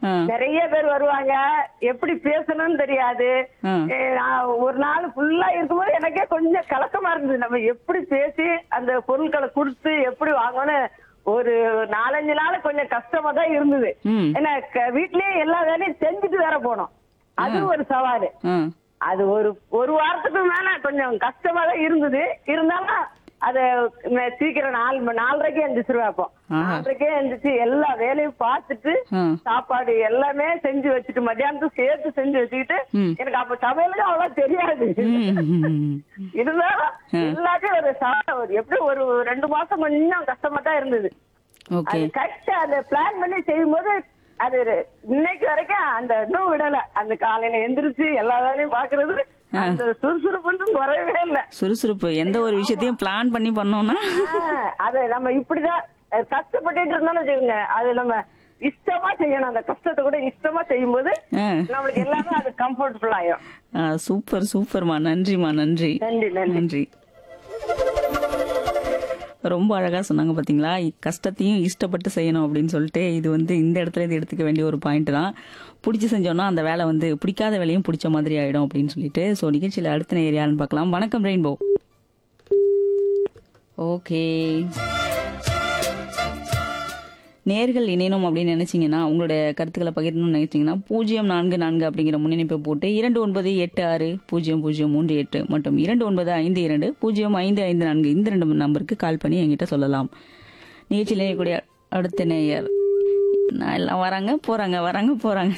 ஆ. நிறைய பேர் வருவாங்க எப்படி பேசணும்னு தெரியாது ஆ. ஏ, நான் ஒரு நாள் ஃபுல்லா இருக்கும்போது எனக்கே கொஞ்சம் கலக்கமா இருந்தது நம்ம எப்படி பேசி அந்த பொருட்களை கொடுத்து எப்படி வாங்கணும் ஒரு நாலஞ்சு நாள் கொஞ்சம் கஷ்டமா தான் இருந்தது ம். ஏன்னா க- வீட்லயே எல்லா வேலையும் செஞ்சுட்டு வேற போனோம் அது ஒரு சவாலு ஆ அது ஒரு ஒரு வாரத்துக்கு மேல கொஞ்சம் கஷ்டமா தான் இருந்தது இருந்தாலும் அத ந- சீக்கிரம் நாலு மணி நாலரைக்கே எந்திரிச்சிருவேன் அப்போ ஆஹா. நாலரைக்கே எந்திரிச்சு எல்லா வேலையும் பார்த்துட்டு ஆ. சாப்பாடு எல்லாமே செஞ்சு வச்சுட்டு மத்தியானத்துக்கு சேர்த்து செஞ்சு வச்சுக்கிட்டு ம். எனக்கு அப்ப சமையலுக்கு அவ்வளவு தெரியாது ம். இருந்தாலும் எல்லாத்தையும் ஒரு சா- ஒரு எப்படி ஒரு ரெண்டு மாசம் கொஞ்சம் கஷ்டமா தான் இருந்தது ஓகே அது கரெக்டா அந்த பிளான் பண்ணி செய்யும்போது அது இன்னைக்கு வரைக்கும் அந்த இன்னும் விடல அந்த காலையில எந்திரிச்சு எல்லா வேலையும் பாக்குறது அந்த சுறுசுறுப்புன்னு குறையவே இல்ல சுறுசுறுப்பு எந்த ஒரு விஷயத்தையும் பிளான் பண்ணி பண்ணோம்னா ஆஹ், அது நம்ம இப்படிதான் அஹ், கஷ்டப்பட்டுட்டு இருந்தாலும் வச்சுக்கோங்க அது நம்ம இஷ்டமா செய்யணும் அந்த கஷ்டத்தை கூட இஷ்டமா செய்யும்போது ஆ. நம்மளுக்கு எல்லாமே அது கம்ஃபர்டபுள் ஆயிரும் ஆ, சூப்பர் சூப்பர்மா நன்றிமா நன்றி நன்றி நன்றி நன்றி ரொம்ப அழகா சொன்னாங்க பாத்தீங்களா கஷ்டத்தையும் இஷ்டப்பட்டு செய்யணும் அப்படின்னு சொல்லிட்டு இது வந்து இந்த இடத்துல இது எடுத்துக்க வேண்டிய ஒரு பாயிண்ட் தான் பிடிச்சி செஞ்சோம்னா அந்த வேலை வந்து பிடிக்காத வேலையும் பிடிச்ச மாதிரி ஆயிடும் அப்படின்னு சொல்லிட்டு ஸோ நிகழ்ச்சியில அடுத்த நேர் யாருன்னு பார்க்கலாம் வணக்கம் ரெயின்போ ஓகே நேர்கள் இணையணும் அப்படின்னு நினைச்சீங்கன்னா உங்களுடைய கருத்துக்களை பகிரணும்னு நினைச்சீங்கன்னா பூஜ்ஜியம் நான்கு நான்கு அப்படிங்கிற முன்னிணைப்பை போட்டு இரண்டு ஒன்பது எட்டு ஆறு பூஜ்ஜியம் பூஜ்ஜியம் மூன்று எட்டு மற்றும் இரண்டு ஒன்பது ஐந்து இரண்டு பூஜ்ஜியம் ஐந்து ஐந்து நான்கு இந்த ரெண்டு நம்பருக்கு கால் பண்ணி என்கிட்ட சொல்லலாம் நிகழ்ச்சியில் இணையக்கூடிய அடுத்த நேயர் நான் எல்லாம் வராங்க போறாங்க வராங்க போறாங்க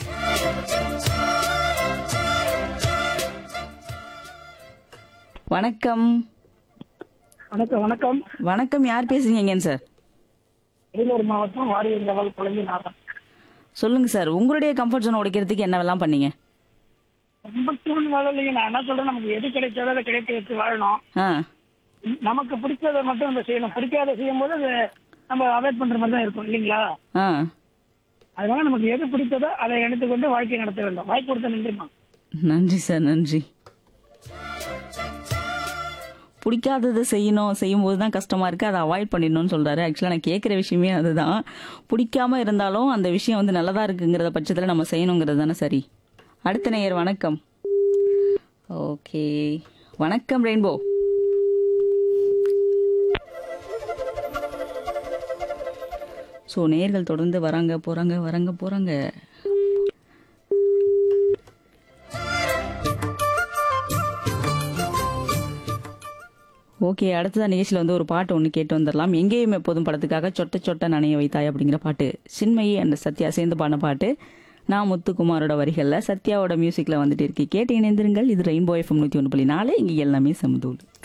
வணக்கம் வணக்கம் வணக்கம் வணக்கம் யார் பேசுறீங்கன்னு சார் வேலூர் மாவட்டம் வாரியர் லெவல் குழந்தை நாதன் சொல்லுங்க சார் உங்களுடைய கம்ஃபர்ட் ஜோன் உடைக்கிறதுக்கு என்னவெல்லாம் பண்ணீங்க ரொம்ப சூழ்நிலை இல்லைங்க நான் என்ன சொல்றேன் நமக்கு எது கிடைச்சாலும் அதை கிடைக்க வச்சு வாழணும் ஆ நமக்கு பிடிச்சதை மட்டும் நம்ம செய்யணும் பிடிக்காத செய்யும் போது அது நம்ம அவாய்ட் பண்ற மாதிரி தான் இருக்கும் இல்லைங்களா ஆ அதனால நமக்கு எது பிடிச்சதோ அதை எடுத்துக்கொண்டு வாழ்க்கை நடத்த வேண்டும் வாய்ப்பு கொடுத்த நன்றிமா நன்றி சார் நன்றி பிடிக்காததை செய்யணும் செய்யும்போது தான் கஷ்டமா இருக்கு அதை அவாய்ட் பண்ணிடணும்னு சொல்றாரு ஆக்சுவலாக நான் கேட்குற விஷயமே அதுதான் பிடிக்காம இருந்தாலும் அந்த விஷயம் வந்து நல்லதா இருக்குங்கிறத பட்சத்தில் நம்ம செய்யணுங்கிறது தானே சரி அடுத்த நேயர் வணக்கம் ஓகே வணக்கம் ரெயின்போ ஸோ நேயர்கள் தொடர்ந்து வராங்க போறாங்க வராங்க போறாங்க ஓகே அடுத்ததான் நிகழ்ச்சியில் வந்து ஒரு பாட்டு ஒன்று கேட்டு வந்துடலாம் எங்கேயும் எப்போதும் படத்துக்காக சொட்ட சொட்ட நனைய வைத்தாய் அப்படிங்கிற பாட்டு சின்மயி அண்ட் சத்யா சேர்ந்து பாடின பாட்டு நான் முத்துக்குமாரோட வரிகளில் சத்யாவோட மியூசிக்கில் வந்துட்டு இருக்கு கேட்டு இணைந்திருங்கள் இது ரெயின்போ எஃப்எம் நூற்றி ஒன்று புள்ளி நாலு இங்கே எல்லாமே சமதூள்